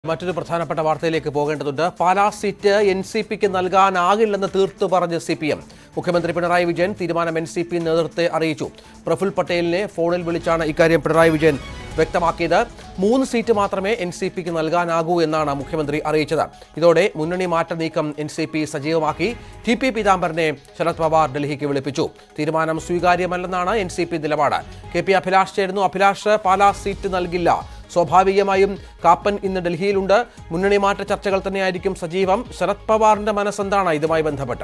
മറ്റൊരു പ്രധാനപ്പെട്ട വാർത്തയിലേക്ക് പോകേണ്ടതുണ്ട് പാലാ സീറ്റ് എൻ സി പിക്ക് നൽകാനാകില്ലെന്ന് തീർത്തു പറഞ്ഞ് സി പി എം മുഖ്യമന്ത്രി പിണറായി വിജയൻ തീരുമാനം എൻ സി പി നേതൃത്വത്തെ അറിയിച്ചു പ്രഫുൽ പട്ടേലിനെ ഫോണിൽ വിളിച്ചാണ് ഇക്കാര്യം പിണറായി വിജയൻ വ്യക്തമാക്കിയത് മൂന്ന് സീറ്റ് മാത്രമേ എൻ സി പിക്ക് നൽകാനാകൂ എന്നാണ് മുഖ്യമന്ത്രി അറിയിച്ചത് ഇതോടെ മുന്നണി മാറ്റ നീക്കം എൻ സി പി സജീവമാക്കി ടി പി പീതാംബരനെ ശരത് പവാർ ഡൽഹിക്ക് വിളിപ്പിച്ചു തീരുമാനം സ്വീകാര്യമല്ലെന്നാണ് എൻ സി പി നിലപാട് കെ പി അഭിലാഷ് ചേരുന്നു അഭിലാഷ് പാലാ സീറ്റ് നൽകില്ല സ്വാഭാവികമായും കാപ്പൻ ഇന്ന് ഡൽഹിയിലുണ്ട് മുന്നണി മാറ്റ ചർച്ചകൾ തന്നെയായിരിക്കും സജീവം ശരത് പവാറിന്റെ മനസ്സെന്താണ് ഇതുമായി ബന്ധപ്പെട്ട്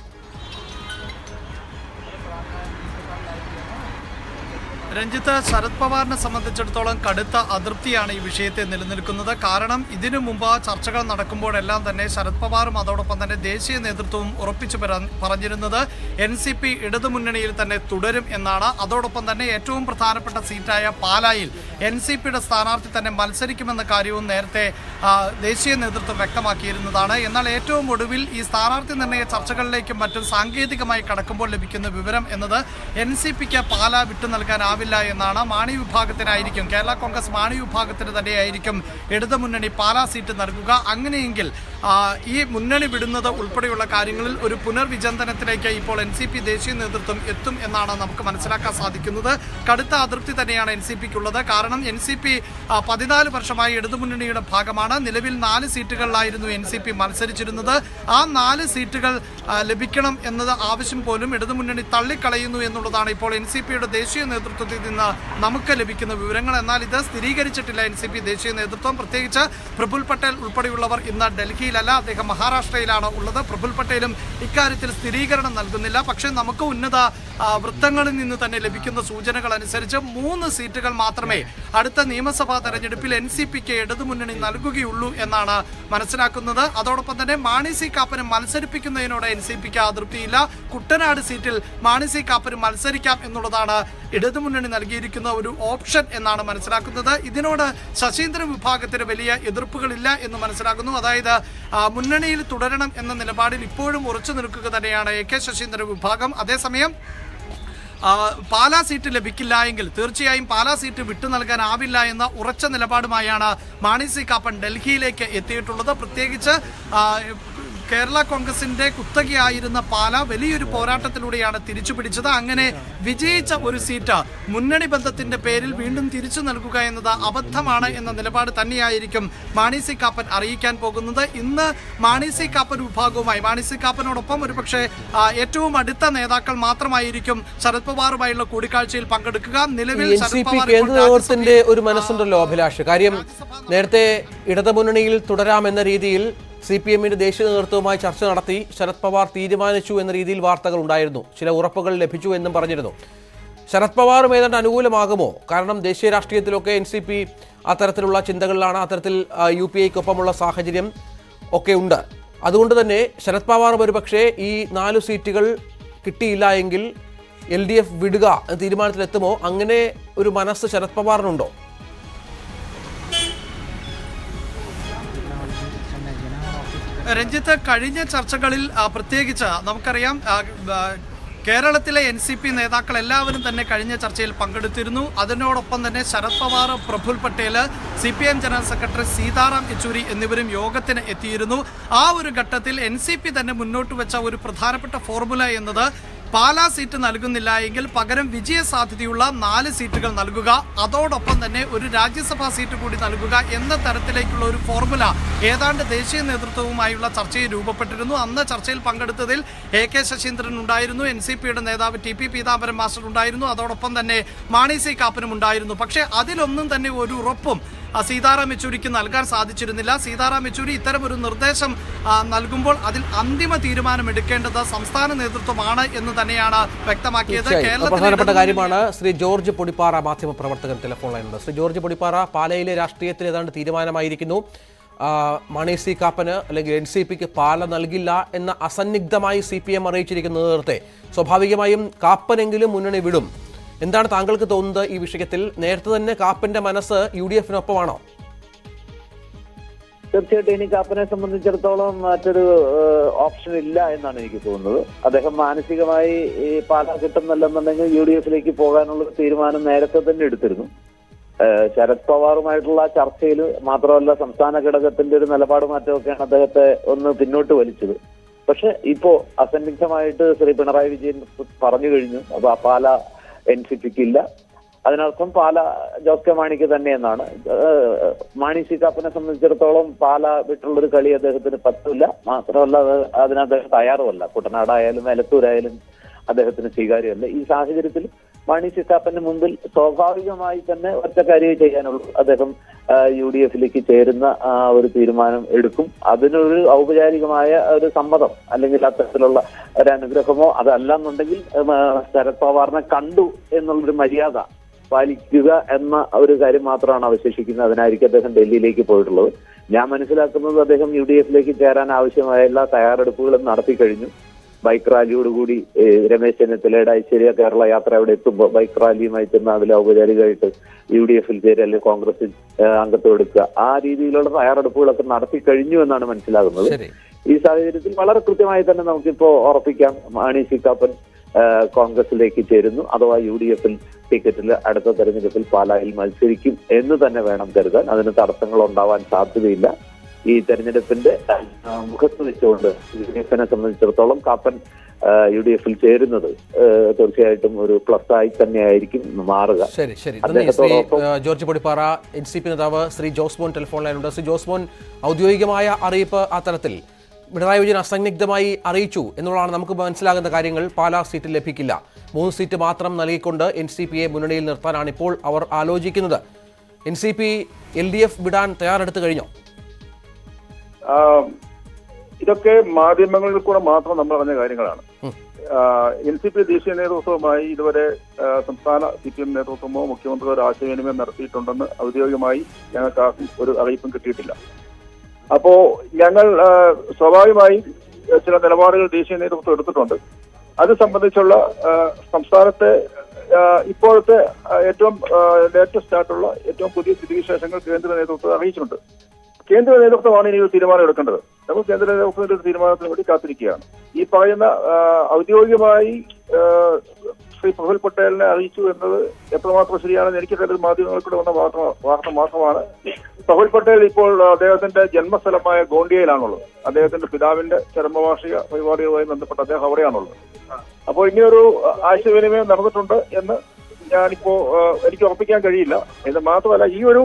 രഞ്ജിത്ത് ശരത് പവാറിനെ സംബന്ധിച്ചിടത്തോളം കടുത്ത അതൃപ്തിയാണ് ഈ വിഷയത്തെ നിലനിൽക്കുന്നത് കാരണം ഇതിനു മുമ്പ് ചർച്ചകൾ നടക്കുമ്പോഴെല്ലാം തന്നെ ശരത് പവാറും അതോടൊപ്പം തന്നെ ദേശീയ നേതൃത്വവും ഉറപ്പിച്ചു പറ- പറഞ്ഞിരുന്നത് എൻ സി പി ഇടതുമുന്നണിയിൽ തന്നെ തുടരും എന്നാണ് അതോടൊപ്പം തന്നെ ഏറ്റവും പ്രധാനപ്പെട്ട സീറ്റായ പാലായിൽ എൻ സി പിയുടെ സ്ഥാനാർത്ഥി തന്നെ മത്സരിക്കുമെന്ന കാര്യവും നേരത്തെ ആ, ദേശീയ നേതൃത്വം വ്യക്തമാക്കിയിരുന്നതാണ് എന്നാൽ ഏറ്റവും ഒടുവിൽ ഈ സ്ഥാനാർത്ഥി നിർണയ ചർച്ചകളിലേക്കും മറ്റും സാങ്കേതികമായി കടക്കുമ്പോൾ ലഭിക്കുന്ന വിവരം എന്നത് എൻ സി പിക്ക് പാല വിട്ടു നൽകാനാവില്ല എന്നാണ് മാണി വിഭാഗത്തിനായിരിക്കും കേരള കോൺഗ്രസ് മാണി വിഭാഗത്തിന് തന്നെയായിരിക്കും ഇടതുമുന്നണി പാലാ സീറ്റ് നൽകുക അങ്ങനെയെങ്കിൽ ആ, ഈ മുന്നണി വിടുന്നത് ഉൾപ്പെടെയുള്ള കാര്യങ്ങളിൽ ഒരു പുനർവിചിന്തനത്തിലേക്ക് ഇപ്പോൾ എൻ സി പി ദേശീയ നേതൃത്വം എത്തും എന്നാണ് നമുക്ക് മനസ്സിലാക്കാൻ സാധിക്കുന്നത് കടുത്ത അതൃപ്തി തന്നെയാണ് എൻ സി പിക്കുള്ളത് കാരണം എൻ സി പി പതിനാല് വർഷമായി ഇടതുമുന്നണിയുടെ ഭാഗമാണ് നിലവിൽ നാല് സീറ്റുകളിലായിരുന്നു എൻ സി പി മത്സരിച്ചിരുന്നത് ആ നാല് സീറ്റുകൾ ആ, ലഭിക്കണം എന്നത് ആവശ്യം പോലും ഇടതുമുന്നണി തള്ളിക്കളയുന്നു എന്നുള്ളതാണ് ഇപ്പോൾ എൻ സി പിയുടെ ദേശീയ നേതൃത്വത്തിൽ നിന്ന് നമുക്ക് ലഭിക്കുന്ന വിവരങ്ങൾ എന്നാൽ ഇത് സ്ഥിരീകരിച്ചിട്ടില്ല എൻ സി പി ദേശീയ നേതൃത്വം പ്രത്യേകിച്ച് പ്രഫുൽ പട്ടേൽ ഉൾപ്പെടെയുള്ളവർ ഇന്ന് ഡൽഹിയിലല്ല അദ്ദേഹം മഹാരാഷ്ട്രയിലാണ് ഉള്ളത് പ്രഫുൽ പട്ടേലും ഇക്കാര്യത്തിൽ സ്ഥിരീകരണം നൽകുന്നില്ല പക്ഷേ നമുക്ക് ഉന്നത ആ, വൃത്തങ്ങളിൽ നിന്ന് തന്നെ ലഭിക്കുന്ന സൂചനകൾ അനുസരിച്ച് മൂന്ന് സീറ്റുകൾ മാത്രമേ അടുത്ത നിയമസഭാ തെരഞ്ഞെടുപ്പിൽ എൻ സി പിക്ക് ഇടതുമുന്നണി നൽകുകയുള്ളൂ എന്നാണ് മനസ്സിലാക്കുന്നത് അതോടൊപ്പം തന്നെ മാണി സി കാപ്പന് മത്സരിപ്പിക്കുന്നതിനോട് എൻ സി പിക്ക് അതൃപ്തിയില്ല കുട്ടനാട് സീറ്റിൽ മാണി സി കാപ്പന് മത്സരിക്കാം എന്നുള്ളതാണ് ഇടതുമുന്നണി നൽകിയിരിക്കുന്ന ഒരു ഓപ്ഷൻ എന്നാണ് മനസ്സിലാക്കുന്നത് ഇതിനോട് ശശീന്ദ്രൻ വിഭാഗത്തിന് വലിയ എതിർപ്പുകളില്ല എന്ന് മനസ്സിലാക്കുന്നു അതായത് ആ, മുന്നണിയിൽ തുടരണം എന്ന നിലപാടിൽ ഇപ്പോഴും ഉറച്ചു നിൽക്കുക തന്നെയാണ് എ കെ ശശീന്ദ്രൻ വിഭാഗം അതേസമയം ആ, പാലാ സീറ്റ് ലഭിക്കില്ല എങ്കിൽ തീർച്ചയായും പാലാ സീറ്റ് വിട്ടു നൽകാനാവില്ല എന്ന ഉറച്ച നിലപാടുമായാണ് മാണി സി കാപ്പൻ ഡൽഹിയിലേക്ക് എത്തിയിട്ടുള്ളത് പ്രത്യേകിച്ച് ആ, കേരള കോൺഗ്രസിന്റെ കുത്തകയായിരുന്ന പാല വലിയൊരു പോരാട്ടത്തിലൂടെയാണ് തിരിച്ചു പിടിച്ചത് അങ്ങനെ വിജയിച്ച ഒരു സീറ്റ് മുന്നണി ബന്ധത്തിന്റെ പേരിൽ വീണ്ടും തിരിച്ചു നൽകുക എന്നത് അബദ്ധമാണ് എന്ന നിലപാട് തന്നെയായിരിക്കും മാണി സി കാപ്പൻ അറിയിക്കാൻ പോകുന്നത് ഇന്ന് മാണി സി കാപ്പൻ വിഭാഗവുമായി മാണി സി കാപ്പനോടൊപ്പം ഒരുപക്ഷെ ആ, ഏറ്റവും അടുത്ത നേതാക്കൾ മാത്രമായിരിക്കും ശരത് പവാറുമായുള്ള കൂടിക്കാഴ്ചയിൽ പങ്കെടുക്കുക നിലവിൽ N C Sharad P Pawar കേന്ദ്ര ഇപ്പോൾ നേതൃത്വത്തിന്റെ ഒരു മനസ്സുണ്ടല്ലോ അഭിലാഷ് കാര്യം നേരത്തെ ഇടതുമുന്നണിയിൽ തുടരാമെന്ന രീതിയിൽ സി പി എമ്മിന്റെ ദേശീയ നേതൃത്വവുമായി ചർച്ച നടത്തി ശരത് പവാർ തീരുമാനിച്ചു എന്ന രീതിയിൽ വാർത്തകൾ ഉണ്ടായിരുന്നു ചില ഉറപ്പുകൾ ലഭിച്ചു എന്നും പറഞ്ഞിരുന്നു ശരത് പവാറും ഏതാണ്ട് അനുകൂലമാകുമോ കാരണം ദേശീയ രാഷ്ട്രീയത്തിലൊക്കെ എൻ സി പി അത്തരത്തിലുള്ള ചിന്തകളിലാണ് അത്തരത്തിൽ ആ, യു പി ഐക്കൊപ്പമുള്ള സാഹചര്യം ഒക്കെ ഉണ്ട് അതുകൊണ്ട് തന്നെ ശരത് പവാർ ഒരുപക്ഷെ ഈ നാല് സീറ്റുകൾ കിട്ടിയില്ല എങ്കിൽ എൽ ഡി എഫ് വിടുക എന്ന തീരുമാനത്തിലെത്തുമോ അങ്ങനെ ഒരു മനസ്സ് ശരത് പവാറിനുണ്ടോ രഞ്ജിത്ത് കഴിഞ്ഞ ചർച്ചകളിൽ ആ, പ്രത്യേകിച്ച് നമുക്കറിയാം ആ, ആ, കേരളത്തിലെ എൻ സി പി നേതാക്കൾ എല്ലാവരും തന്നെ കഴിഞ്ഞ ചർച്ചയിൽ പങ്കെടുത്തിരുന്നു അതിനോടൊപ്പം തന്നെ Sharad Pawar Praful Patel C P M general secretary Sitaram Yechury എന്നിവരും യോഗത്തിന് എത്തിയിരുന്നു ആ ഒരു ഘട്ടത്തിൽ എൻ സി പി തന്നെ മുന്നോട്ട് വെച്ച ഒരു പ്രധാനപ്പെട്ട ഫോർമുല എന്നത് പാലാ സീറ്റ് നൽകുന്നില്ല എങ്കിൽ പകരം വിജയ സാധ്യതയുള്ള നാല് സീറ്റുകൾ നൽകുക അതോടൊപ്പം തന്നെ ഒരു രാജ്യസഭാ സീറ്റ് കൂടി നൽകുക എന്ന തരത്തിലേക്കുള്ള ഒരു ഫോർമുല ഏതാണ്ട് ദേശീയ നേതൃത്വവുമായുള്ള ചർച്ചയിൽ രൂപപ്പെട്ടിരുന്നു അന്ന് ചർച്ചയിൽ പങ്കെടുത്തതിൽ എ കെ ശശീന്ദ്രൻ ഉണ്ടായിരുന്നു എൻ സി പിയുടെ നേതാവ് ടി പി പീതാംബരൻ മാസ്റ്റർ ഉണ്ടായിരുന്നു അതോടൊപ്പം തന്നെ മാണി സി കാപ്പനും ഉണ്ടായിരുന്നു പക്ഷേ അതിലൊന്നും തന്നെ ഒരു ഉറപ്പും ആ, സീതാറാം യെച്ചൂരിക്ക് നൽകാൻ സാധിച്ചിരുന്നില്ല സീതാറാം യെച്ചൂരി ഇത്തരം ഒരു നിർദ്ദേശം ആ, നൽകുമ്പോൾ അതിൽ അന്തിമ തീരുമാനം എടുക്കേണ്ടത് സംസ്ഥാന നേതൃത്വമാണ് എന്ന് തന്നെയാണ് വ്യക്തമാക്കിയത് തീർച്ചയായും അത് പ്രധാനപ്പെട്ട കേരളത്തിൽ കാര്യമാണ് ശ്രീ ജോർജ് പൊടിപ്പാറ മാധ്യമ പ്രവർത്തകൻ ടെലിഫോൺ ലൈനുണ്ട് ശ്രീ ജോർജ് പൊടിപ്പാറ പാലയിലെ രാഷ്ട്രീയത്തിൽ ഏതാണ്ട് തീരുമാനമായിരിക്കുന്നു ആ, മണി സി കാപ്പന് അല്ലെങ്കിൽ എൻ സി പിക്ക് പാല നൽകില്ല എന്ന അസന്നിഗ്ധമായി സി പി എം അറിയിച്ചിരിക്കുന്ന നേരത്തെ സ്വാഭാവികമായും കാപ്പനെങ്കിലും മുന്നണി വിടും എന്താണ് താങ്കൾക്ക് തോന്നുന്നത് ഈ വിഷയത്തിൽ നേരത്തെ തന്നെ കാപ്പന്റെ മനസ്സ് യു ഡി എഫിനൊപ്പമാണോ തീർച്ചയായിട്ടും ഇനി കാപ്പനെ സംബന്ധിച്ചിടത്തോളം മറ്റൊരു ഏഹ്, ഓപ്ഷൻ ഇല്ല എന്നാണ് എനിക്ക് തോന്നുന്നത് അദ്ദേഹം മാനസികമായി ഈ പാലാ കിട്ടുന്നില്ലെന്നുണ്ടെങ്കിൽ യു ഡി എഫിലേക്ക് പോകാനുള്ള ഒരു തീരുമാനം നേരത്തെ തന്നെ എടുത്തിരുന്നു ഏഹ് ശരത് പവാറുമായിട്ടുള്ള ചർച്ചയിൽ മാത്രമല്ല സംസ്ഥാന ഘടകത്തിന്റെ ഒരു നിലപാട് മാറ്റമൊക്കെയാണ് അദ്ദേഹത്തെ ഒന്ന് പിന്നോട്ട് വലിച്ചത് പക്ഷെ ഇപ്പോ അസന്നിഗ്ധമായിട്ട് ശ്രീ പിണറായി വിജയൻ പറഞ്ഞു കഴിഞ്ഞു അപ്പൊ ആ പാല എൻ സി പിക്ക് ഇല്ല അതിനർത്ഥം പാല ജോസ് കെ മാണിക്ക് തന്നെ എന്നാണ് ഏഹ് മാണി സി കാപ്പനെ സംബന്ധിച്ചിടത്തോളം പാല വിട്ടുള്ളൊരു കളി അദ്ദേഹത്തിന് പറ്റില്ല മാത്രമല്ല അത് അതിന് അദ്ദേഹം തയ്യാറുമല്ല കുട്ടനാടായാലും എലത്തൂരായാലും അദ്ദേഹത്തിന് സ്വീകാര്യമല്ല ഈ സാഹചര്യത്തിൽ മാണി സി കാപ്പന്റെ മുമ്പിൽ സ്വാഭാവികമായി തന്നെ ഒറ്റ കാര്യമേ ചെയ്യാനുള്ളൂ അദ്ദേഹം യു ഡി എഫിലേക്ക് ചേരുന്ന ആ, ഒരു തീരുമാനം എടുക്കും അതിനൊരു ഔപചാരികമായ ഒരു സമ്മതം അല്ലെങ്കിൽ അത്തരത്തിലുള്ള ഒരു അനുഗ്രഹമോ അതല്ലെന്നുണ്ടെങ്കിൽ ഉം, ആ, ശരത് പവാറിനെ കണ്ടു എന്നുള്ളൊരു മര്യാദ പാലിക്കുക എന്ന ഒരു കാര്യം മാത്രമാണ് അവശേഷിക്കുന്നത് അതിനായിരിക്കും അദ്ദേഹം ഡൽഹിയിലേക്ക് പോയിട്ടുള്ളത് ഞാൻ മനസ്സിലാക്കുന്നത് അദ്ദേഹം യു ഡി എഫിലേക്ക് ചേരാൻ ആവശ്യമായ എല്ലാ തയ്യാറെടുപ്പുകളും നടത്തി കഴിഞ്ഞു ബൈക്ക് റാലിയോടുകൂടി ഏഹ്, രമേശ് ചെന്നിത്തലയുടെ ഐശ്വര്യ കേരള യാത്ര അവിടെ എത്തുമ്പോൾ ബൈക്ക് റാലിയുമായി ചെന്ന് അതിൽ ഔപചാരികമായിട്ട് യു ഡി എഫിൽ ചേരുക അല്ലെങ്കിൽ കോൺഗ്രസിൽ ഏഹ്, അംഗത്വം എടുക്കുക ആ രീതിയിലുള്ള തയ്യാറെടുപ്പുകളൊക്കെ നടത്തി കഴിഞ്ഞു എന്നാണ് മനസ്സിലാകുന്നത് ശരി ഈ സാഹചര്യത്തിൽ വളരെ കൃത്യമായി തന്നെ നമുക്കിപ്പോ ഉറപ്പിക്കാം മാണി സി കാപ്പൻ ആ, കോൺഗ്രസിലേക്ക് ചേരുന്നു അഥവാ യു ഡി എഫിൽ ടിക്കറ്റിൽ അടുത്ത തെരഞ്ഞെടുപ്പിൽ പാലായിൽ മത്സരിക്കും എന്ന് തന്നെ വേണം കരുതാൻ അതിന് തടസ്സങ്ങൾ ഉണ്ടാവാൻ സാധ്യതയില്ല ഈ തെരഞ്ഞെടുപ്പിന്റെ ആ, മുഖത്ത് വെച്ചുകൊണ്ട് യു ഡി എഫിനെ സംബന്ധിച്ചിടത്തോളം കാപ്പൻ യു ഡി എഫിൽ ചേരുന്നത് ആ, തീർച്ചയായിട്ടും ഒരു പ്ലസ് ആയി തന്നെയായിരിക്കും മാറുക ശരി ശരി നന്ദി ശ്രീ അദ്ദേഹത്തോടൊപ്പം ഏഹ്, George Podippara N C P നേതാവ് ശ്രീ ജോസ്മോൻ ടെലിഫോൺ ലൈനുണ്ട് ശ്രീ ജോസ്മോൻ ഔദ്യോഗികമായ അറിയിപ്പ് ആ തലത്തിൽ പിണറായി വിജയൻ അസന്നിഗ്ധമായി അറിയിച്ചു എന്നുള്ളതാണ് നമുക്ക് മനസ്സിലാകുന്ന കാര്യങ്ങൾ പാലാ സീറ്റ് ലഭിക്കില്ല മൂന്ന് സീറ്റ് മാത്രം നൽകിക്കൊണ്ട് എൻ സി പിയെ മുന്നണിയിൽ നിർത്താനാണ് ഇപ്പോൾ അവർ ആലോചിക്കുന്നത് N C P L D F വിടാൻ തയ്യാറെടുത്ത് കഴിഞ്ഞോ ആ, ഇതൊക്കെ മാധ്യമങ്ങളിൽ കൂടെ മാത്രം നമ്മൾ അറിഞ്ഞ കാര്യങ്ങളാണ് ഉം. എൻ സി പി ദേശീയ നേതൃത്വവുമായി ഇതുവരെ ആ, സംസ്ഥാന സി പി എം നേതൃത്വമോ മുഖ്യമന്ത്രിയോ ഒരു ആശയവിനിമയം നടത്തിയിട്ടുണ്ടെന്ന് ഔദ്യോഗികമായി ഞങ്ങൾക്ക് ആർക്കും ഒരു അറിയിപ്പും കിട്ടിയിട്ടില്ല അപ്പോ ഞങ്ങൾ ആ, സ്വാഭാവികമായും ചില നിലപാടുകൾ ദേശീയ നേതൃത്വം എടുത്തിട്ടുണ്ട് അത് സംബന്ധിച്ചുള്ള ആ, സംസ്ഥാനത്തെ ആ, ഇപ്പോഴത്തെ ആ, ഏറ്റവും ലേറ്റസ്റ്റ് ആയിട്ടുള്ള ഏറ്റവും പുതിയ സ്ഥിതിവിശേഷങ്ങൾ കേന്ദ്ര നേതൃത്വത്തെ അറിയിച്ചിട്ടുണ്ട് കേന്ദ്ര നേതൃത്വമാണ് ഇനി ഒരു തീരുമാനം എടുക്കേണ്ടത് നമ്മൾ കേന്ദ്ര നേതൃത്വത്തിന്റെ ഒരു തീരുമാനത്തിന് വേണ്ടി കാത്തിരിക്കുകയാണ് ഈ പറയുന്ന ആ, ഔദ്യോഗികമായി ആ, ശ്രീ പ്രഫുൽ പട്ടേലിനെ അറിയിച്ചു എന്നത് എത്രമാത്രം ശരിയാണെന്ന് എനിക്ക് കരുത് മാധ്യമങ്ങളിൽ കൂടെ വന്ന വാർത്ത വാർത്ത മാത്രമാണ് പ്രഫുൽ പട്ടേൽ ഇപ്പോൾ അദ്ദേഹത്തിന്റെ ജന്മസ്ഥലമായ ഗോണ്ടിയയിലാണുള്ളത് അദ്ദേഹത്തിന്റെ പിതാവിന്റെ ചരമവാർഷിക പരിപാടികളുമായി ബന്ധപ്പെട്ട് അദ്ദേഹം അവിടെയാണുള്ളത് അപ്പോൾ ഇങ്ങനൊരു ആശയവിനിമയം നടന്നിട്ടുണ്ട് എന്ന് ഞാനിപ്പോ ആ, എനിക്ക് ഉറപ്പിക്കാൻ കഴിയില്ല ഇത് മാത്രമല്ല ഈ ഒരു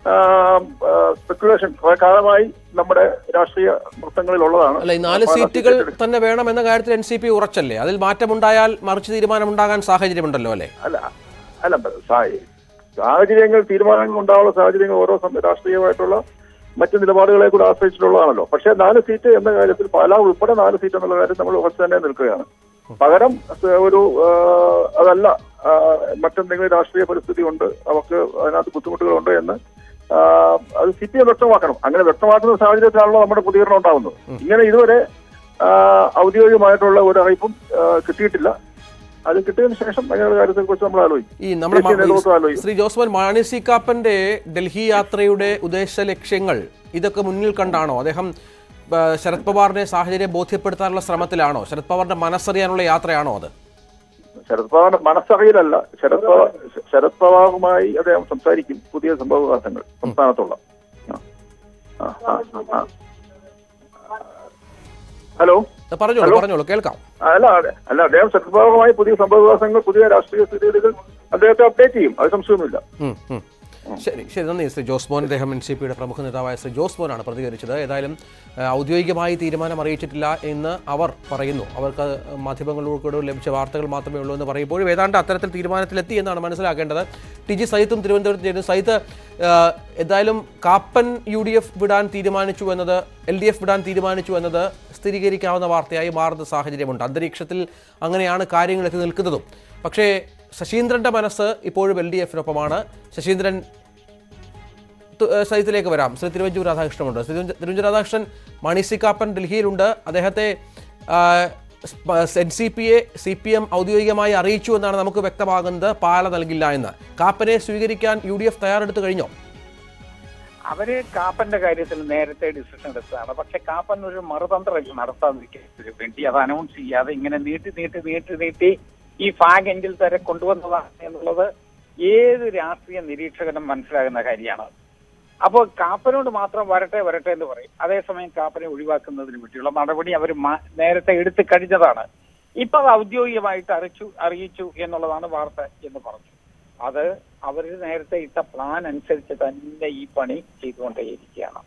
സ്പെക്കുലേഷൻ കുറെ കാലമായി നമ്മുടെ രാഷ്ട്രീയ വൃത്തങ്ങളിൽ ഉള്ളതാണ് അല്ല ഈ നാല് സീറ്റുകൾ തന്നെ വേണം എന്ന കാര്യത്തിൽ എൻ സി പി ഉറച്ചല്ലേ അതിൽ മാറ്റമുണ്ടായാൽ മറിച്ച് തീരുമാനമുണ്ടാകാൻ സാഹചര്യമുണ്ടല്ലോ അല്ലേ അല്ല അല്ല സാ- സാഹചര്യങ്ങൾ തീരുമാനങ്ങൾ ഉണ്ടാവാനുള്ള സാഹചര്യങ്ങൾ ഓരോ സം- രാഷ്ട്രീയമായിട്ടുള്ള മറ്റ് നിലപാടുകളെ കൂടെ ആശ്രയിച്ചിട്ടുള്ളതാണല്ലോ പക്ഷേ നാല് സീറ്റ് എന്ന കാര്യത്തിൽ പാലാ ഉൾപ്പെടെ നാല് സീറ്റ് എന്നുള്ള കാര്യം നമ്മൾ ഉറച്ചു തന്നെ നിൽക്കുകയാണ് പകരം സ- ഒരു ആ, അതല്ല ആ, മറ്റെന്തെങ്കിലും രാഷ്ട്രീയ പരിസ്ഥിതി ഉണ്ട് അവർക്ക് അതിനകത്ത് ബുദ്ധിമുട്ടുകളുണ്ട് എന്ന് ആ, അത് സി പി എം വ്യക്തമാക്കണം അങ്ങനെ വ്യക്തമാക്കുന്ന സാഹചര്യത്തിലാണല്ലോ നമ്മുടെ പ്രതികരണം ഉണ്ടാകുന്നത് ഇങ്ങനെ ഇതുവരെ ആ, ഔദ്യോഗികമായിട്ടുള്ള ഒരു അറിയിപ്പും ആ, കിട്ടിയിട്ടില്ല അത് കിട്ടിയതിനു ശേഷം അങ്ങനെയുള്ള കാര്യത്തെ കുറിച്ച് നമ്മൾ ആലോചിക്കും ഈ നമ്മുടെ ദേശീയ നേതൃത്വം ആലോചിക്കും ശ്രീ ജോസ്മൻ മാണി സി കാപ്പന്റെ ഡൽഹി യാത്രയുടെ ഉദ്ദേശ ലക്ഷ്യങ്ങൾ ഇതൊക്കെ മുന്നിൽ കണ്ടാണോ അദ്ദേഹം ആ, ശരത് പവാറിനെ സാഹചര്യം ബോധ്യപ്പെടുത്താനുള്ള ശ്രമത്തിലാണോ ശരത് പവാറിന്റെ മനസ്സറിയാനുള്ള യാത്രയാണോ അത് ശരത് പവാറിന്റെ മനസ്സറിയിലല്ല ശരത് പവാർ ശരത് പവാറുമായി അദ്ദേഹം സംസാരിക്കും പുതിയ സംഭവവികാസങ്ങൾ സംസ്ഥാനത്തുള്ള ആ. ആ, ആ, ആ. ഹലോ പറഞ്ഞോളൂ പറഞ്ഞോളൂ കേൾക്കാം അല്ല അതെ. അല്ല അദ്ദേഹം ശരത് പവാറുമായി പുതിയ സംഭവവികാസങ്ങൾ പുതിയ രാഷ്ട്രീയ സ്ഥിതിഗതികൾ അദ്ദേഹത്തെ അപ്ഡേറ്റ് ചെയ്യും അത് സംശയമൊന്നുമില്ല ഉം, ഉം. ശരി ശരി നന്ദി ശ്രീ ജോസ്മോൻ അദ്ദേഹം എൻ സി പിയുടെ പ്രമുഖ നേതാവായ ശ്രീ ജോസ്മോനാണ് പ്രതികരിച്ചത് ഏതായാലും ആ, ഔദ്യോഗികമായി തീരുമാനം അറിയിച്ചിട്ടില്ല എന്ന് അവർ പറയുന്നു അവർക്ക് മാധ്യമങ്ങളിലൂടെ ലഭിച്ച വാർത്തകൾ മാത്രമേ ഉള്ളൂ എന്ന് പറയുമ്പോഴും ഏതാണ്ട് അത്തരത്തിൽ തീരുമാനത്തിലെത്തി എന്നാണ് മനസ്സിലാക്കേണ്ടത് ടി ജി സൈത്തും തിരുവനന്തപുരത്ത് ചേരുന്നു സൈത്ത് ആ, എന്തായാലും കാപ്പൻ യു ഡി എഫ് വിടാൻ തീരുമാനിച്ചു എന്നത് എൽ ഡി എഫ് വിടാൻ തീരുമാനിച്ചു എന്നത് സ്ഥിരീകരിക്കാവുന്ന വാർത്തയായി മാറുന്ന സാഹചര്യമുണ്ട് അന്തരീക്ഷത്തിൽ അങ്ങനെയാണ് കാര്യങ്ങൾ എത്തി നിൽക്കുന്നതും പക്ഷേ ശശീന്ദ്രന്റെ മനസ്സ് ഇപ്പോഴും എൽ ഡി എഫിനൊപ്പമാണ് ശശീന്ദ്രൻ തു- ഏഹ് സൈത്തിലേക്ക് വരാം ശ്രീ തിരുവഞ്ചൂർ രാധാകൃഷ്ണനുണ്ട് ശ്രീ തിരുവഞ്ച- തിരുവഞ്ചൂർ രാധാകൃഷ്ണൻ മണി സി കാപ്പൻ ഡൽഹിയിലുണ്ട് അദ്ദേഹത്തെ എൻ സി പിയെ സി പി എം ഔദ്യോഗികമായി അറിയിച്ചു എന്നാണ് നമുക്ക് വ്യക്തമാകുന്നത് പാല നൽകില്ല എന്ന് കാപ്പനെ സ്വീകരിക്കാൻ യു ഡി എഫ് തയ്യാറെടുത്ത് കഴിഞ്ഞോ അവര് കാപ്പന്റെ കാര്യത്തിൽ നേരത്തെ ഡിസിഷൻ എടുത്തതാണ് പക്ഷെ കാപ്പൻ ഒരു മറുതന്ത്രം നടത്താതിരിക്കുന്നതിന് വേണ്ടി അത് അനൗൺസ് ചെയ്യാതെ ഇങ്ങനെ നീട്ടി നീട്ടി നീട്ടി നീട്ടി ഈ ഫാഗ് എൻഡിൽ വരെ കൊണ്ടുവന്നതാണ് എന്നുള്ളത് ഏത് രാഷ്ട്രീയ നിരീക്ഷകനും മനസ്സിലാകുന്ന കാര്യമാണ് അപ്പോൾ കാപ്പനോട് മാത്രം വരട്ടെ വരട്ടെ എന്ന് പറയും അതേസമയം കാപ്പനെ ഒഴിവാക്കുന്നതിന് വേണ്ടിയുള്ള നടപടി അവർ നേരത്തെ എടുത്തു കഴിഞ്ഞതാണ് ഇപ്പൊ അത് ഔദ്യോഗികമായിട്ട് അറിയിച്ചു അറിയിച്ചു എന്നുള്ളതാണ് വാർത്ത എന്ന് പറഞ്ഞു അത് അവർ നേരത്തെ ഇട്ട പ്ലാൻ അനുസരിച്ച് തന്നെ ഈ പണി ചെയ്തുകൊണ്ടേയിരിക്കുകയാണ്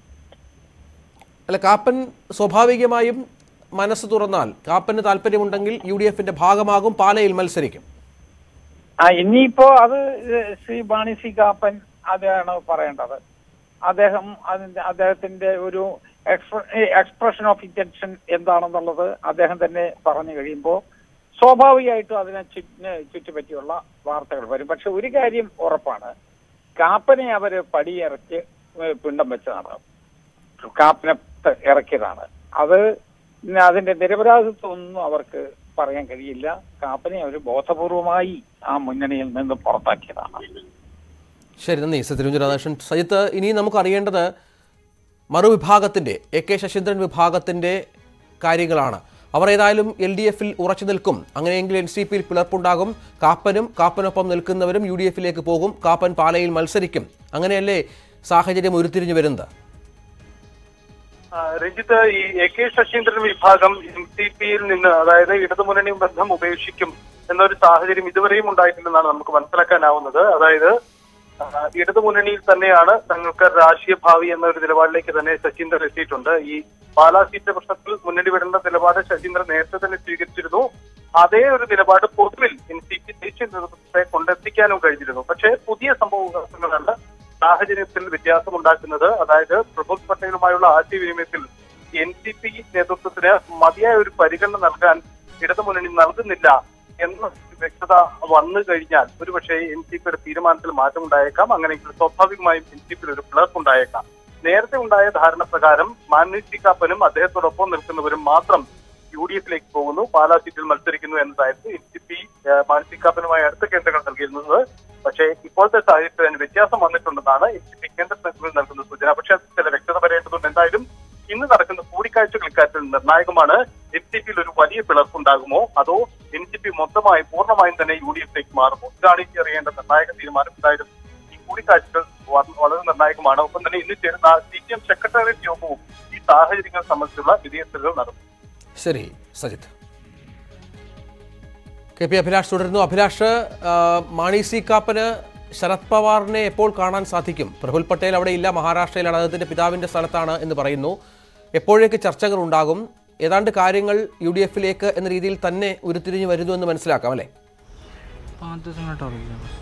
അല്ല കാപ്പൻ സ്വാഭാവികമായും മനസ്സ് തുറന്നാൽ കാപ്പന് താല്പര്യമുണ്ടെങ്കിൽ യു ഡി എഫിന്റെ ഭാഗമാകും പാലയിൽ മത്സരിക്കും ആ ഇനിയിപ്പോ അത് ശ്രീ ബാണി സി കാപ്പൻ അതാണ് പറയേണ്ടത് അദ്ദേഹം അതിന്റെ അദ്ദേഹത്തിന്റെ ഒരു എക്സ്പ്രഷൻ ഓഫ് ഇന്റൻഷൻ എന്താണെന്നുള്ളത് അദ്ദേഹം തന്നെ പറഞ്ഞു കഴിയുമ്പോൾ സ്വാഭാവികമായിട്ടും അതിനെ ചുറ്റി ചുറ്റിപ്പറ്റിയുള്ള വാർത്തകൾ വരും പക്ഷെ ഒരു കാര്യം ഉറപ്പാണ് കാപ്പനെ അവര് പടിയിറക്കി ഏഹ് പിണ്ടം വെച്ചതാണ് കാപ്പനെ ത- ഇറക്കിയതാണ് അത് പിന്നെ അതിന്റെ നിരപരാധിത്വം ഒന്നും അവർക്ക് പറയാൻ കഴിയില്ല കാപ്പനെ അവർ ബോധപൂർവമായി ആ മുന്നണിയിൽ നിന്ന് പുറത്താക്കിയതാണ് ശരി നന്ദി സത്യരഞ്ജൻ രാധാകൃഷ്ണൻ സജിത്ത് ഇനി നമുക്ക് അറിയേണ്ടത് മറുവിഭാഗത്തിന്റെ എ കെ ശശീന്ദ്രൻ വിഭാഗത്തിന്റെ കാര്യങ്ങളാണ് അവർ ഏതായാലും എൽ ഡി എഫിൽ ഉറച്ചു നിൽക്കും അങ്ങനെയെങ്കിൽ എൻ സി പിയിൽ പിളർപ്പുണ്ടാകും കാപ്പനും കാപ്പനൊപ്പം നിൽക്കുന്നവരും യു ഡി എഫിലേക്ക് പോകും കാപ്പൻ പാലയിൽ മത്സരിക്കും അങ്ങനെയല്ലേ സാഹചര്യം ഉരുത്തിരിഞ്ഞു വരുന്നത് ആ, രഞ്ജിത്ത് ഈ എ കെ ശശീന്ദ്രൻ വിഭാഗം എം സി പിയിൽ നിന്ന് അതായത് ഇടതുമുന്നണി ബന്ധം ഉപേക്ഷിക്കും എന്നൊരു സാഹചര്യം ഇതുവരെയും ഉണ്ടായിട്ടില്ലെന്നാണ് നമുക്ക് മനസ്സിലാക്കാനാവുന്നത് അതായത് ആ, ഇടതുമുന്നണിയിൽ തന്നെയാണ് തങ്ങൾക്ക് രാഷ്ട്രീയ ഭാവി എന്ന ഒരു നിലപാടിലേക്ക് തന്നെ ശശീന്ദ്രൻ എത്തിയിട്ടുണ്ട് ഈ പാലാ സീറ്റ് പ്രശ്നത്തിൽ മുന്നണി വിടേണ്ട നിലപാട് ശശീന്ദ്രൻ നേരത്തെ തന്നെ സ്വീകരിച്ചിരുന്നു അതേ ഒരു നിലപാട് പൊതുവിൽ എൻ സി പി ദേശീയ നേതൃത്വത്തെ കൊണ്ടെത്തിക്കാനും കഴിഞ്ഞിരുന്നു പക്ഷേ പുതിയ സംഭവങ്ങളാണ് സാഹചര്യത്തിൽ വ്യത്യാസമുണ്ടാക്കുന്നത് അതായത് പ്രഫുൽ പട്ടേലുമായുള്ള ആശയവിനിമയത്തിൽ എൻ സി പി നേതൃത്വത്തിന് മതിയായ ഒരു പരിഗണന നൽകാൻ ഇടതുമുന്നണി നൽകുന്നില്ല എന്ന വ്യക്തത വന്നു കഴിഞ്ഞാൽ ഒരുപക്ഷെ എൻ സി പിയുടെ തീരുമാനത്തിൽ മാറ്റമുണ്ടായേക്കാം അങ്ങനെയെങ്കിൽ സ്വാഭാവികമായും എൻ സി പിയിൽ ഒരു പിളർപ്പ് ഉണ്ടായേക്കാം നേരത്തെ ഉണ്ടായ ധാരണ പ്രകാരം മാൻവി സി കാപ്പനും അദ്ദേഹത്തോടൊപ്പം നിൽക്കുന്നവരും മാത്രം യു ഡി എഫിലേക്ക് പോകുന്നു പാലാ സീറ്റിൽ മത്സരിക്കുന്നു എന്നതായിരുന്നു എൻ സി പി മാനസികാപ്പനുമായി അടുത്ത കേന്ദ്രങ്ങൾ നൽകിയിരുന്നത് പക്ഷേ ഇപ്പോഴത്തെ സാഹചര്യത്തിൽ അതിന് വ്യത്യാസം വന്നിട്ടുണ്ടെന്നാണ് എൻ സി പി കേന്ദ്ര നേതൃത്വങ്ങൾ നൽകുന്ന സൂചന പക്ഷേ അത് ചില വ്യക്തത വരേണ്ടതുണ്ട് എന്തായാലും ഇന്ന് നടക്കുന്ന കൂടിക്കാഴ്ചകൾ ഇക്കാര്യത്തിൽ നിർണായകമാണ് എൻ സി പിയിൽ ഒരു വലിയ പിളർപ്പുണ്ടാകുമോ അതോ എൻ സി പി മൊത്തമായി പൂർണ്ണമായും തന്നെ യു ഡി എഫിലേക്ക് മാറുമോ ഇതാണ് ഇനി അറിയേണ്ട നിർണായക തീരുമാനം എന്തായാലും ഈ കൂടിക്കാഴ്ചകൾ വ- വളരെ നിർണായകമാണ് ഒപ്പം തന്നെ ഇന്ന് ചേരുന്ന സി പി എം സെക്രട്ടേറിയറ്റ് യോഗവും ഈ സാഹചര്യങ്ങൾ സംബന്ധിച്ചുള്ള വിലയിരുത്തലുകൾ നടത്തും ശരി സജിത്ത് കെ പി അഭിലാഷ് തുടരുന്നു അഭിലാഷ് ആ, മാണി സി കാപ്പന് ശരത് പവാറിനെ എപ്പോൾ കാണാൻ സാധിക്കും പ്രഫുൽ പട്ടേൽ അവിടെ ഇല്ല മഹാരാഷ്ട്രയിലാണ് അദ്ദേഹത്തിന്റെ പിതാവിന്റെ സ്ഥലത്താണ് എന്ന് പറയുന്നു എപ്പോഴേക്ക് ചർച്ചകൾ ഉണ്ടാകും ഏതാണ്ട് കാര്യങ്ങൾ യു ഡി എഫിലേക്ക് എന്ന രീതിയിൽ തന്നെ ഉരുത്തിരിഞ്ഞു വരുന്നു എന്ന് മനസ്സിലാക്കാം അല്ലേ पाँच दस मिनट और रुक जाओ बस।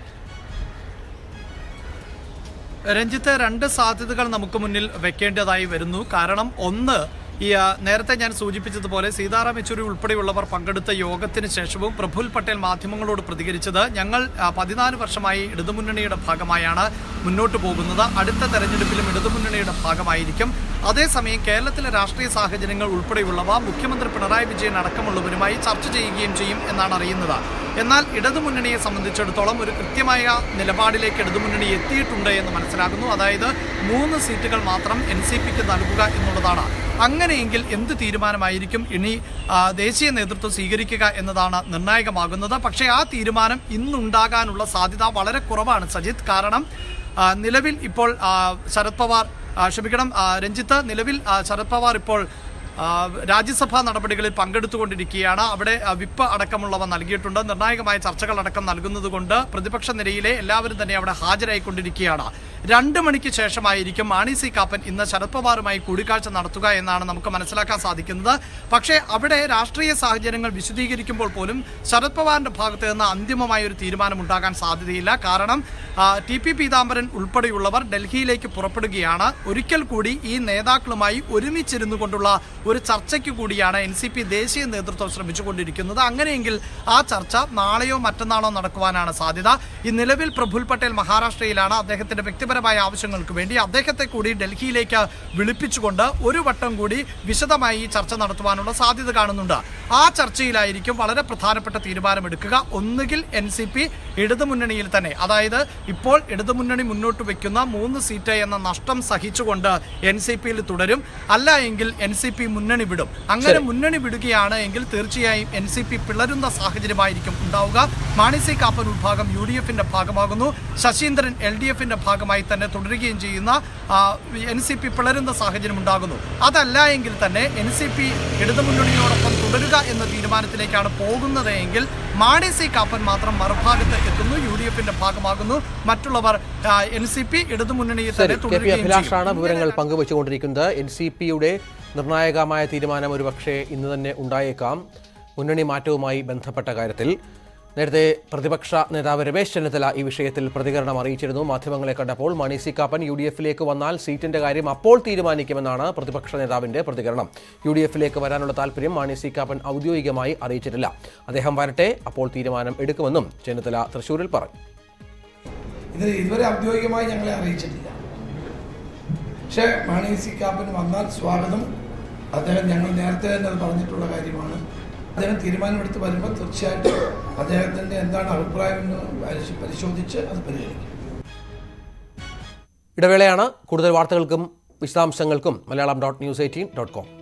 രഞ്ജിത്ത് രണ്ട് സാധ്യതകൾ നമുക്ക് മുന്നിൽ വെക്കേണ്ടതായി വരുന്നു കാരണം ഒന്ന് ഈ ആ, നേരത്തെ ഞാൻ സൂചിപ്പിച്ചതുപോലെ സീതാറാം യെച്ചൂരി ഉൾപ്പെടെയുള്ളവർ പങ്കെടുത്ത യോഗത്തിന് ശേഷവും പ്രഫുൽ പട്ടേൽ മാധ്യമങ്ങളോട് പ്രതികരിച്ചത് ഞങ്ങൾ ആ, പതിനാല് വർഷമായി ഇടതുമുന്നണിയുടെ ഭാഗമായാണ് മുന്നോട്ട് പോകുന്നത് അടുത്ത തെരഞ്ഞെടുപ്പിലും ഇടതുമുന്നണിയുടെ ഭാഗമായിരിക്കും അതേസമയം കേരളത്തിലെ രാഷ്ട്രീയ സാഹചര്യങ്ങൾ ഉൾപ്പെടെയുള്ളവ മുഖ്യമന്ത്രി പിണറായി വിജയൻ അടക്കമുള്ളവരുമായി ചർച്ച ചെയ്യുകയും ചെയ്യും എന്നാണ് അറിയുന്നത് എന്നാൽ ഇടതുമുന്നണിയെ സംബന്ധിച്ചിടത്തോളം ഒരു കൃത്യമായ നിലപാടിലേക്ക് ഇടതുമുന്നണി എത്തിയിട്ടുണ്ട് എന്ന് മനസ്സിലാകുന്നു അതായത് മൂന്ന് സീറ്റുകൾ മാത്രം എൻ സി പിക്ക് നൽകുക എന്നുള്ളതാണ് അങ്ങനെയെങ്കിൽ എന്ത് തീരുമാനമായിരിക്കും ഇനി ആ, ദേശീയ നേതൃത്വം സ്വീകരിക്കുക എന്നതാണ് നിർണായകമാകുന്നത് പക്ഷേ ആ തീരുമാനം ഇന്നുണ്ടാകാനുള്ള സാധ്യത വളരെ കുറവാണ് സജിത്ത് കാരണം ആ, നിലവിൽ ഇപ്പോൾ ആ, ശരത് പവാർ ആ, ക്ഷമിക്കണം ആ, രഞ്ജിത്ത് നിലവിൽ ആ, ശരത് പവാർ ഇപ്പോൾ ആ, രാജ്യസഭാ നടപടികളിൽ പങ്കെടുത്തുകൊണ്ടിരിക്കുകയാണ് അവിടെ ആ, വിപ്പ് അടക്കമുള്ളവ നൽകിയിട്ടുണ്ട് നിർണായകമായ ചർച്ചകൾ അടക്കം നൽകുന്നതുകൊണ്ട് പ്രതിപക്ഷ നിരയിലെ എല്ലാവരും തന്നെ അവിടെ ഹാജരായിക്കൊണ്ടിരിക്കുകയാണ് രണ്ട് മണിക്ക് ശേഷമായിരിക്കും മാണി സി കാപ്പൻ ഇന്ന് ശരത് പവാറുമായി കൂടിക്കാഴ്ച നടത്തുക എന്നാണ് നമുക്ക് മനസ്സിലാക്കാൻ സാധിക്കുന്നത് പക്ഷേ അവിടെ രാഷ്ട്രീയ സാഹചര്യങ്ങൾ വിശദീകരിക്കുമ്പോൾ പോലും ശരത് പവാറിന്റെ ഭാഗത്ത് നിന്ന് അന്തിമമായ ഒരു തീരുമാനം ഉണ്ടാകാൻ സാധ്യതയില്ല കാരണം ആ, ടി പി പീതാംബരൻ ഉൾപ്പെടെയുള്ളവർ ഡൽഹിയിലേക്ക് പുറപ്പെടുകയാണ് ഒരിക്കൽ കൂടി ഈ നേതാക്കളുമായി ഒരുമിച്ചിരുന്നു കൊണ്ടുള്ള ഒരു ചർച്ചയ്ക്ക് കൂടിയാണ് എൻ സി പി ദേശീയ നേതൃത്വം ശ്രമിച്ചുകൊണ്ടിരിക്കുന്നത് അങ്ങനെയെങ്കിൽ ആ ചർച്ച നാളെയോ മറ്റന്നാളോ നടക്കുവാനാണ് സാധ്യത ഈ നിലവിൽ പ്രഫുൽ പട്ടേൽ മഹാരാഷ്ട്രയിലാണ് അദ്ദേഹത്തിന്റെ വ്യക്തിപരമായ രാഷ്ട്രീയപരമായ ആവശ്യങ്ങൾക്ക് വേണ്ടി അദ്ദേഹത്തെ കൂടി ഡൽഹിയിലേക്ക് വിളിപ്പിച്ചുകൊണ്ട് ഒരു വട്ടം കൂടി വിശദമായി ഈ ചർച്ച നടത്തുവാനുള്ള സാധ്യത കാണുന്നുണ്ട് ആ ചർച്ചയിലായിരിക്കും വളരെ പ്രധാനപ്പെട്ട തീരുമാനമെടുക്കുക ഒന്നുകിൽ എൻ സി പി ഇടതുമുന്നണിയിൽ തന്നെ അതായത് ഇപ്പോൾ ഇടതുമുന്നണി മുന്നോട്ട് വെക്കുന്ന മൂന്ന് സീറ്റ് എന്ന നഷ്ടം സഹിച്ചുകൊണ്ട് എൻ സി പിയിൽ തുടരും അല്ല എങ്കിൽ എൻ സി പി മുന്നണി വിടും അങ്ങനെ മുന്നണി വിടുകയാണ് എങ്കിൽ തീർച്ചയായും എൻ സി പി പിളരുന്ന സാഹചര്യമായിരിക്കും ഉണ്ടാവുക മാണി സി കാപ്പൻ വിഭാഗം യു ഡി എഫിന്റെ ഭാഗമാകുന്നു ശശീന്ദ്രൻ എൽ ഡി എഫിന്റെ ഭാഗമായി തന്നെ തുടരുകയും ചെയ്യുന്ന എൻ സി പി പിളരുന്ന സാഹചര്യം ഉണ്ടാകുന്നു അതല്ല എങ്കിൽ തന്നെ എൻ സി പി ഇടതുമുന്നണിയോടൊപ്പം തുടരുക എന്ന തീരുമാനത്തിലേക്കാണ് പോകുന്നത് എങ്കിൽ മാണി സി കാപ്പൻ മാത്രം മറുഭാഗത്ത് എത്തുന്നു യു ഡി എഫിന്റെ ഭാഗമാകുന്നു മറ്റുള്ളവർ എൻ സി പി ഇടതുമുന്നണിയിൽ ശരി തന്നെ കെ പി തുടരുകയും അഭിലാഷാണ് ചെയ്യും. വിവരങ്ങൾ പങ്കുവച്ചുകൊണ്ടിരിക്കുന്നത് എൻ സി പിയുടെ നിർണായകമായ തീരുമാനം ഒരുപക്ഷെ ഇന്ന് തന്നെ ഉണ്ടായേക്കാം മുന്നണി മാറ്റവുമായി ബന്ധപ്പെട്ട കാര്യത്തിൽ നേരത്തെ പ്രതിപക്ഷ നേതാവ് രമേശ് ചെന്നിത്തല ഈ വിഷയത്തിൽ പ്രതികരണം അറിയിച്ചിരുന്നു മാധ്യമങ്ങളെ കണ്ടപ്പോൾ Mani C Kappan U D എഫിലേക്ക് വന്നാൽ സീറ്റിന്റെ കാര്യം അപ്പോൾ തീരുമാനിക്കുമെന്നാണ് പ്രതിപക്ഷ നേതാവിന്റെ പ്രതികരണം യു ഡി എഫിലേക്ക് വരാനുള്ള താല്പര്യം മാണി സി കാപ്പൻ ഔദ്യോഗികമായി അറിയിച്ചിട്ടില്ല അദ്ദേഹം വരട്ടെ അപ്പോൾ തീരുമാനം എടുക്കുമെന്നും ചെന്നിത്തല തൃശൂരിൽ പറഞ്ഞു ഇത് ഇതുവരെ ഔദ്യോഗികമായി ഞങ്ങളെ അറിയിച്ചിട്ടില്ല പക്ഷേ മാണി സി കാപ്പന് വന്നാൽ സ്വാഗതം അദ്ദേഹം ഞങ്ങൾ നേരത്തെ തന്നെ അത് പറഞ്ഞിട്ടുള്ള കാര്യമാണ് അദ്ദേഹം തീരുമാനമെടുത്ത് വരുമ്പോൾ തീർച്ചയായിട്ടും അദ്ദേഹത്തിൻ്റെ എന്താണ് അഭിപ്രായം എന്ന് പരിശോ- പരിശോധിച്ച് അത് പരിഗണിക്കും ഇടവേളയാണ് കൂടുതൽ വാർത്തകൾക്കും വിശദാംശങ്ങൾക്കും Malayalam dot news eighteen dot com